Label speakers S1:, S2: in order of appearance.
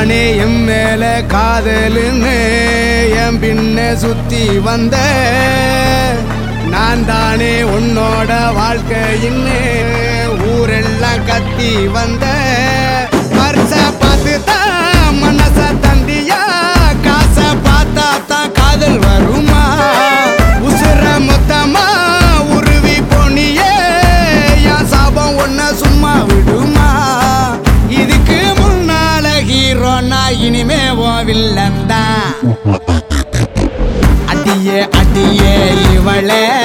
S1: தானே என் மேல காதலுன்னு என் பின்ன சுத்தி வந்த நான் தானே உன்னோட வாழ்க்கையின்னு ஊரெல்லாம் கத்தி வந்த பரிச பார்த்து தான் மனச தந்தியா காசை பார்த்தா தான் காதல் வருமா உசுர மொத்தமா உருவி போனியே என் சாபம் ஒன்ன சும்மா விடுமா இதுக்கு முன்னால ஹீரோ நான் இனிமே ஓ வில்லன் தான் அடியே அடியே இவளே